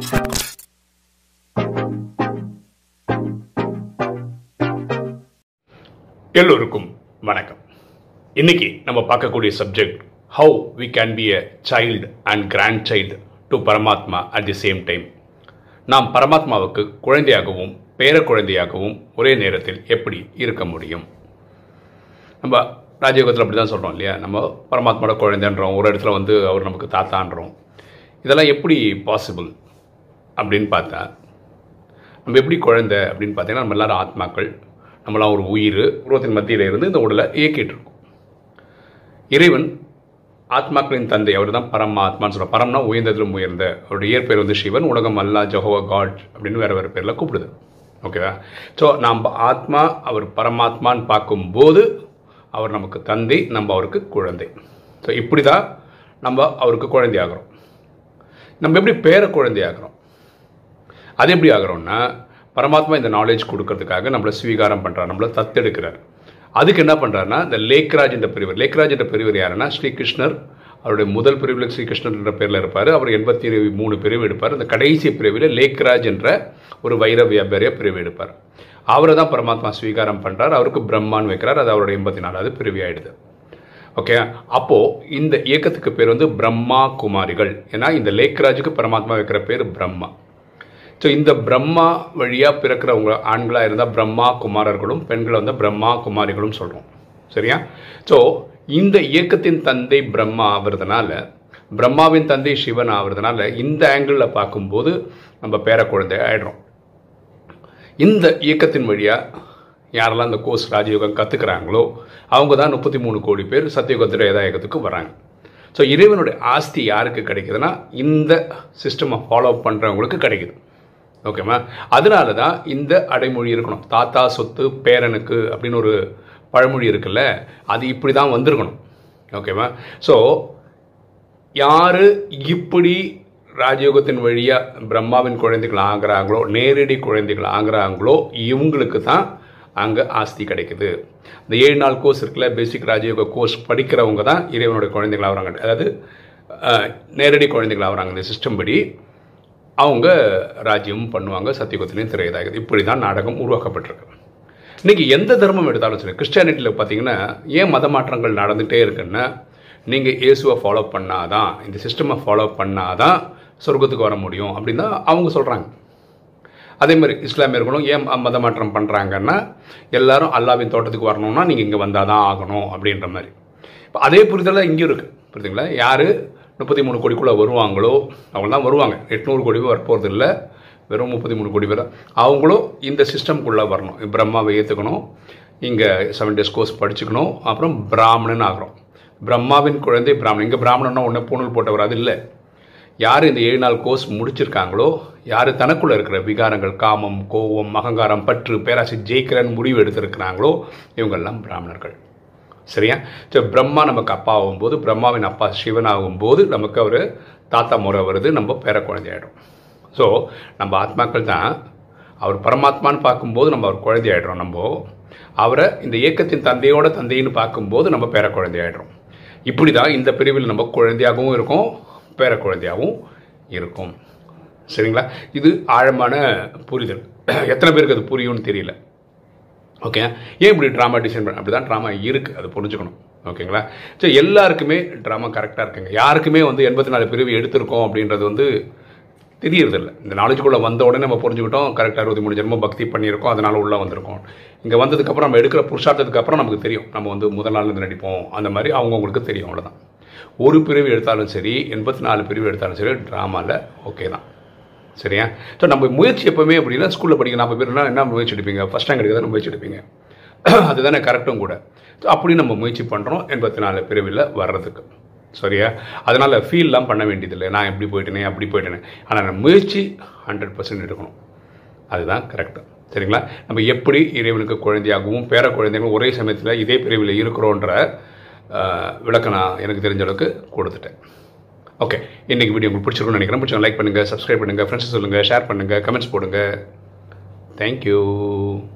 எல்லோருக்கும் வணக்கம் இன்னைக்கு நம்ம பார்க்கக்கூடிய subject how we can be a child and grandchild to பரமாத்மா அட் தி சேம் டைம் நாம் பரமாத்மாவுக்கு குழந்தையாகவும் பேர குழந்தையாகவும் ஒரே நேரத்தில் எப்படி இருக்க முடியும் நம்ம ராஜயோகத்தில் அப்படி தான் சொல்கிறோம் இல்லையா நம்ம பரமாத்மாவோட குழந்தைன்றோம் ஒரு இடத்துல வந்து அவர் நமக்கு தாத்தான்றோம் இதெல்லாம் எப்படி பாசிபிள் அப்படின்னு பார்த்தா நம்ம எப்படி குழந்தை அப்படின்னு பார்த்தீங்கன்னா நம்ம எல்லாரும் ஆத்மாக்கள் நம்மளாம் ஒரு உயிர் உருவத்தின் மத்தியில் இருந்து இந்த உடலை இயக்கிட்டு இருக்கோம் இறைவன் ஆத்மாக்களின் தந்தை அவர் தான் பரமாத்மான்னு சொல்கிறோம் பரம்னா உயர்ந்ததிலும் உயர்ந்த அவருடைய இயற்பெயர் வந்து சிவன் உலகம் அல்லா ஜஹோவா காட் அப்படின்னு வேறு வேறு பேரில் கூப்பிடுது ஓகேவா ஸோ நம்ம ஆத்மா அவர் பரமாத்மான்னு பார்க்கும்போது அவர் நமக்கு தந்தை நம்ம அவருக்கு குழந்தை ஸோ இப்படி தான் நம்ம அவருக்கு குழந்தை ஆகிறோம் நம்ம எப்படி பேர குழந்தை ஆகிறோம் அது எப்படி ஆகிறோம்னா பரமாத்மா இந்த நாலேஜ் கொடுக்கறதுக்காக நம்மளை ஸ்வீகாரம் பண்ணுறார் நம்மளை தத்தெடுக்கிறார் அதுக்கு என்ன பண்ணுறாருன்னா இந்த லேக்ராஜ் என்ற பெரியவர் லேக்ராஜ் என்ற பெரியவர் யாருன்னா ஸ்ரீகிருஷ்ணர் அவருடைய முதல் பிரிவில் ஸ்ரீகிருஷ்ணர் என்ற பேரில் இருப்பார் அவர் எண்பத்தி மூணு பிரிவு எடுப்பார் அந்த கடைசி பிரிவில் லேக்ராஜ் என்ற ஒரு வைர வியாபாரிய பிரிவு எடுப்பார் அவரை தான் பரமாத்மா ஸ்வீகாரம் பண்ணுறார் அவருக்கு பிரம்மான்னு வைக்கிறார் அது அவருடைய எண்பத்தி நாலாவது பிரிவி ஆயிடுது ஓகே அப்போது இந்த இயக்கத்துக்கு பேர் வந்து பிரம்மா குமாரிகள் ஏன்னா இந்த லேக்ராஜுக்கு பரமாத்மா வைக்கிற பேர் பிரம்மா ஸோ இந்த பிரம்மா வழியாக பிறக்கிறவங்க ஆண்களாக இருந்தால் பிரம்மா குமாரர்களும் பெண்களை வந்து பிரம்மா குமாரிகளும் சொல்கிறோம் சரியா ஸோ இந்த இயக்கத்தின் தந்தை பிரம்மா ஆகிறதுனால பிரம்மாவின் தந்தை சிவன் ஆகிறதுனால இந்த ஆங்கிளில் பார்க்கும்போது நம்ம பேர குழந்தை ஆயிடுறோம் இந்த இயக்கத்தின் வழியாக யாரெல்லாம் இந்த கோர்ஸ் ராஜயோகம் கற்றுக்கிறாங்களோ அவங்க தான் முப்பத்தி மூணு கோடி பேர் சத்தியகுத்திர இயக்கத்துக்கு வராங்க ஸோ இறைவனுடைய ஆஸ்தி யாருக்கு கிடைக்குதுன்னா இந்த சிஸ்டமை ஃபாலோ பண்ணுறவங்களுக்கு கிடைக்குது ஓகேம்மா அதனால தான் இந்த அடைமொழி இருக்கணும் தாத்தா சொத்து பேரனுக்கு அப்படின்னு ஒரு பழமொழி இருக்குல்ல அது இப்படி தான் வந்திருக்கணும் ஓகேவா ஸோ யார் இப்படி ராஜயோகத்தின் வழியாக பிரம்மாவின் குழந்தைகள் ஆகிறாங்களோ நேரடி குழந்தைகள் ஆகிறாங்களோ இவங்களுக்கு தான் அங்கே ஆஸ்தி கிடைக்குது இந்த ஏழு நாள் கோர்ஸ் இருக்குல்ல பேசிக் ராஜயோக கோர்ஸ் படிக்கிறவங்க தான் இறைவனுடைய குழந்தைகள் ஆகிறாங்க அதாவது நேரடி குழந்தைகள் ஆகிறாங்க இந்த சிஸ்டம் படி அவங்க ராஜ்யம் பண்ணுவாங்க சத்தியகுத்திலையும் திரையதாகுது இப்படி தான் நாடகம் உருவாக்கப்பட்டிருக்கு இன்றைக்கி எந்த தர்மம் எடுத்தாலும் சரி கிறிஸ்டியானிட்டியில் பார்த்தீங்கன்னா ஏன் மத மாற்றங்கள் நடந்துகிட்டே இருக்குன்னா நீங்கள் இயேசுவை ஃபாலோ பண்ணாதான் இந்த சிஸ்டமை ஃபாலோ பண்ணாதான் சொர்க்கத்துக்கு வர முடியும் அப்படின்னு தான் அவங்க சொல்கிறாங்க அதே மாதிரி இஸ்லாமியர்களும் ஏன் மத மாற்றம் பண்ணுறாங்கன்னா எல்லாரும் அல்லாவின் தோட்டத்துக்கு வரணும்னா நீங்கள் இங்கே வந்தால் தான் ஆகணும் அப்படின்ற மாதிரி இப்போ அதே புரிதலாக இங்கேயும் இருக்குது புரியுதுங்களா யார் முப்பத்தி மூணு கோடிக்குள்ளே வருவாங்களோ அவங்க தான் வருவாங்க எட்நூறு கோடி பேர் வரப்போகிறது இல்லை வெறும் முப்பத்தி மூணு கோடி பேர் அவங்களும் இந்த சிஸ்டம்குள்ளே வரணும் பிரம்மாவை ஏற்றுக்கணும் இங்கே செவன் டேஸ் கோர்ஸ் படிச்சுக்கணும் அப்புறம் பிராமணன் ஆகிறோம் பிரம்மாவின் குழந்தை பிராமணன் இங்கே பிராமணன்னா ஒன்று பூணல் போட்டவர் அது இல்லை யார் இந்த ஏழு நாள் கோர்ஸ் முடிச்சிருக்காங்களோ யார் தனக்குள்ளே இருக்கிற விகாரங்கள் காமம் கோவம் அகங்காரம் பற்று பேராசி ஜெயிக்கிறன்னு முடிவு எடுத்திருக்கிறாங்களோ இவங்கெல்லாம் பிராமணர்கள் சரியா ஸோ பிரம்மா நமக்கு அப்பா ஆகும்போது பிரம்மாவின் அப்பா சிவன் ஆகும்போது நமக்கு அவர் தாத்தா முறை வருது நம்ம பேர குழந்தையாயிடும் ஸோ நம்ம ஆத்மாக்கள் தான் அவர் பரமாத்மான்னு பார்க்கும்போது நம்ம அவர் குழந்தையாயிடுறோம் நம்ம அவரை இந்த இயக்கத்தின் தந்தையோட தந்தைன்னு பார்க்கும்போது நம்ம பேர குழந்தையாயிடுறோம் இப்படி தான் இந்த பிரிவில் நம்ம குழந்தையாகவும் இருக்கும் பேர குழந்தையாகவும் இருக்கும் சரிங்களா இது ஆழமான புரிதல் எத்தனை பேருக்கு அது புரியும்னு தெரியல ஓகே ஏன் இப்படி ட்ராமா டிசைன் பண்ண அப்படி தான் ட்ராமா இருக்குது அது புரிஞ்சுக்கணும் ஓகேங்களா ஸோ எல்லாருக்குமே ட்ராமா கரெக்டாக இருக்குங்க யாருக்குமே வந்து எண்பத்தி நாலு பிரிவு எடுத்திருக்கோம் அப்படின்றது வந்து தெரியறதில்ல இந்த நாலேஜுக்குள்ளே வந்த உடனே நம்ம புரிஞ்சுக்கிட்டோம் கரெக்டாக அறுபத்தி மூணு ஜென்மம் பக்தி பண்ணியிருக்கோம் அதனால் உள்ளே வந்திருக்கோம் இங்கே வந்ததுக்கப்புறம் நம்ம எடுக்கிற புருஷார்த்தத்துக்கு அப்புறம் நமக்கு தெரியும் நம்ம வந்து முதல் நாள் இருந்து நடிப்போம் அந்த மாதிரி அவங்கவுங்களுக்கு தெரியும் அவ்வளோதான் ஒரு பிரிவு எடுத்தாலும் சரி எண்பத்தி நாலு பிரிவு எடுத்தாலும் சரி ட்ராமாவில் ஓகே தான் சரியா ஸோ நம்ம முயற்சி எப்போவுமே அப்படின்னா ஸ்கூலில் படிக்க நாற்பது பேர்னா என்ன முயற்சி எடுப்பீங்க ஃபஸ்ட் ரேங்க் எடுக்க முயற்சி எடுப்பீங்க அதுதானே கரெக்டும் கூட ஸோ அப்படி நம்ம முயற்சி பண்ணுறோம் எண்பத்தி நாலு பிரிவில் வர்றதுக்கு சரியா அதனால் ஃபீல்லாம் பண்ண வேண்டியதில்லை நான் எப்படி போயிட்டேனே அப்படி போயிட்டேனே ஆனால் முயற்சி ஹண்ட்ரட் பர்சன்ட் எடுக்கணும் அதுதான் கரெக்டு சரிங்களா நம்ம எப்படி இறைவனுக்கு குழந்தையாகவும் பேர குழந்தைகளும் ஒரே சமயத்தில் இதே பிரிவில் இருக்கிறோன்ற விளக்கம் நான் எனக்கு தெரிஞ்ச அளவுக்கு கொடுத்துட்டேன் ஓகே இன்றைக்கி வீடியோ உங்களுக்கு பிடிச்சிருக்கும்னு நினைக்கிறேன் பிடிச்சவங்க லைக் பண்ணுங்கள் சப்ஸ்கிரைப் பண்ணுங்கள் ஃப்ரெண்ட்ஸ் சொல்லுங்கள் ஷேர் பண்ணுங்கள் கமெண்ட்ஸ் போடுங்க தேங்க்யூ